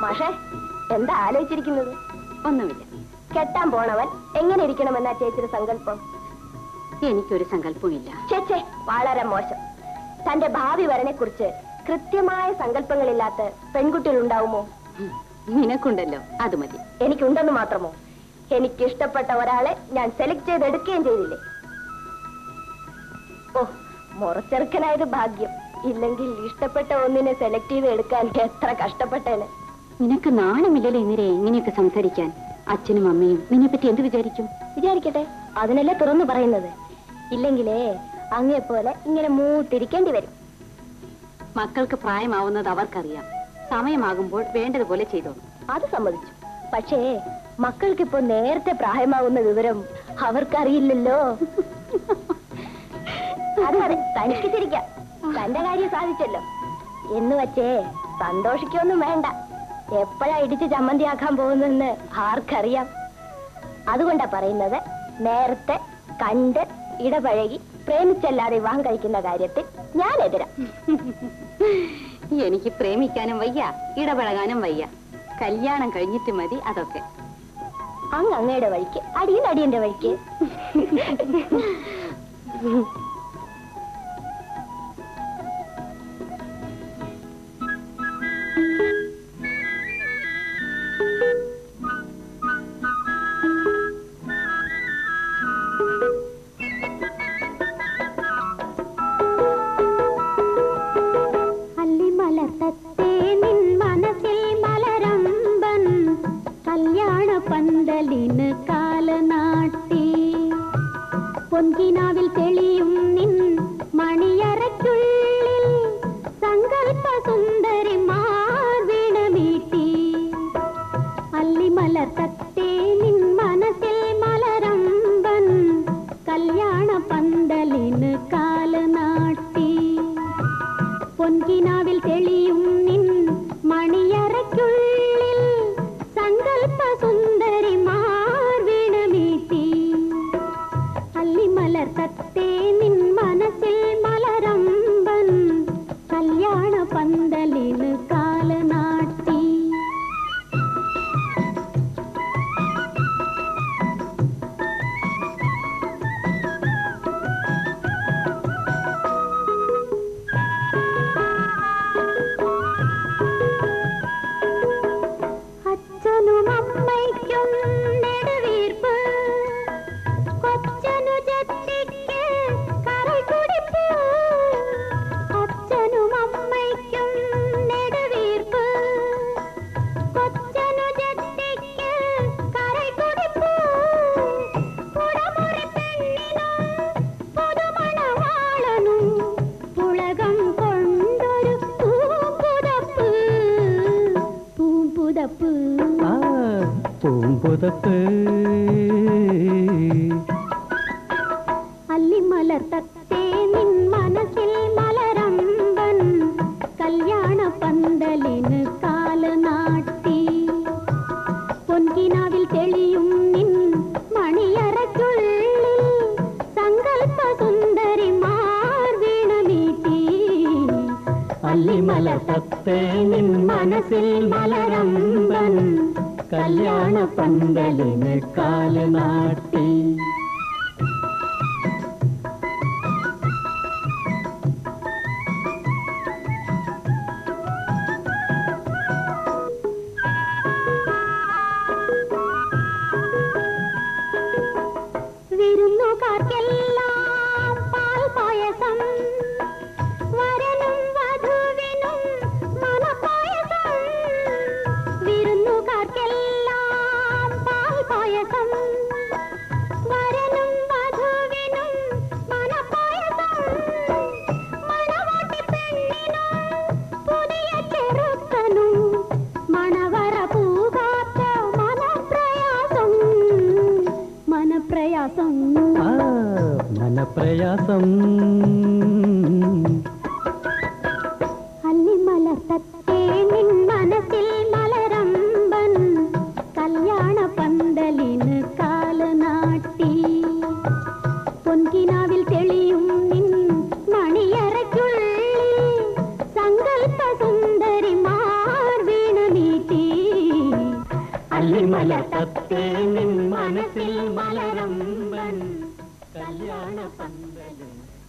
മാഷേ എന്താ ആലോചിച്ചിരിക്കുന്നത് ഒന്നുമില്ല കെട്ടാൻ പോണവൻ എങ്ങനെ ഇരിക്കണമെന്നാ ചേച്ചിയുടെ സങ്കല്പം എനിക്കൊരു സങ്കല്പമില്ല ചേച്ചേ വളരെ മോശം തന്റെ ഭാവി വരനെ കുറിച്ച് കൃത്യമായ സങ്കല്പങ്ങളില്ലാത്ത പെൺകുട്ടികൾ ഉണ്ടാവുമോ നിനക്കുണ്ടല്ലോ അത് മതി എനിക്കുണ്ടെന്ന് മാത്രമോ എനിക്ക് ഇഷ്ടപ്പെട്ട ഒരാളെ ഞാൻ സെലക്ട് ചെയ്തെടുക്കുകയും ചെയ്തില്ലേ ഓ മുറച്ചെറുക്കനായത് ഭാഗ്യം ഇല്ലെങ്കിൽ ഇഷ്ടപ്പെട്ട ഒന്നിനെ സെലക്ട് ചെയ്ത് എടുക്കാൻ എത്ര കഷ്ടപ്പെട്ടേനെ നിനക്ക് നാണമില്ലല്ലോ ഇന്നലെ ഇങ്ങനെയൊക്കെ സംസാരിക്കാൻ അച്ഛനും അമ്മയും നിന്നെ പറ്റി എന്ത് വിചാരിക്കും വിചാരിക്കട്ടെ അതിനല്ലേ തുറന്നു പറയുന്നത് ഇല്ലെങ്കിലേ അങ്ങേ പോലെ ഇങ്ങനെ മൂത്തിരിക്കേണ്ടി വരും മക്കൾക്ക് പ്രായമാവുന്നത് അവർക്കറിയാം സമയമാകുമ്പോൾ വേണ്ടതുപോലെ ചെയ്തോളൂ അത് സമ്മതിച്ചു പക്ഷേ മക്കൾക്കിപ്പോ നേരത്തെ പ്രായമാകുന്ന വിവരം അവർക്കറിയില്ലല്ലോ അതെ തനിക്ക് ചിരിക്കാം തന്റെ കാര്യം സാധിച്ചല്ലോ എന്ന് വച്ചേ സന്തോഷിക്കൊന്നും വേണ്ട എപ്പോഴാ ഇടിച്ച് ചമ്മന്തിയാക്കാൻ പോകുന്നെന്ന് ആർക്കറിയാം അതുകൊണ്ടാ പറയുന്നത് നേരത്തെ കണ്ട് ഇടപഴകി പ്രേമിച്ചല്ലാതെ വിവാഹം കഴിക്കുന്ന കാര്യത്തിൽ ഞാൻ എതിരാ എനിക്ക് പ്രേമിക്കാനും വയ്യ ഇടപഴകാനും വയ്യ കല്യാണം കഴിഞ്ഞിട്ട് മതി അതൊക്കെ അങ്ങ് അങ്ങയുടെ വഴിക്ക് അടിയൻ അടിയന്റെ വഴിക്ക് അല്ലിമലത്തത്തെ നിൻ മനസ്സിൽ മലരമ്പൻ കല്യാണ പന്തലിന് കാലനാട്ടി പൊൻകിനാവിൽ തെളിയും നിൻ മണിയറയ്ക്കുള്ളിൽ സങ്കൽപ്പ സുന്ദരി വീണമീട്ടി അല്ലിമലത്തത്തെ നിൻ മനസ്സിൽ മലരമ്പൻ കല്യാണ പന്തലിന് കാലനാട്ടി പൊൻകിനാവിൽ തെളിയും നിൻ മണിയറയ്ക്കുള്ളിൽ സങ്കൽപ്പ സുന്ദരി വീണമീട്ടി അല്ലിമലർ തത്തേ നിൻ മനസ്സിൽ മലരമ്പൻ കല്യാണ പന്തലിന് കാലനാട്ടി അച്ഛനും അമ്മയ്ക്കും നെടുവീർപ്പ് കൊച്ചനു ജത്തിക്ക് കറകുടിപ്പ് അച്ഛനും അമ്മയ്ക്കും നെടുവീർപ്പ് കൊച്ചനു ജത്തിക്ക് കറകുടിപ്പ് പുടമുറി പെണ്ണിനും പുതുമണവാളനും പുളകം കൊണ്ടൊരു പൂമ്പുതപ്പ് പൂമ്പുതപ്പ് ആ പൂമ്പുതപ്പ് അല്ലിമലർ തത്തേ നിൻ മനസ്സിൽ മലരമ്പൻ കല്യാണ പന്തലിന് കാലനാട്ടി പൊൻകിനാവിൽ തെളിയും നിൻ മണിയറയ്ക്കുള്ളിൽ സങ്കൽപ്പ സുന്ദരി വീണമീട്ടി അല്ലിമല തത്തേ നിൻ മനസ്സിൽ മലരമ്പൻ കല്യാണ പന്തലിന് കാലനാട്ടി വിരുന്നുകാർക്കെല്ലാം പാൽ പായസം വരനും വധുവിനും മനപ്പായസം വിരുന്നുകാർക്കെല്ലാം പാൽ പായസം വര അല്ലിമലർ തത്തേ നിൻ മനസ്സിൽ മലരമ്പൻ കല്യാണ പന്തലിൽ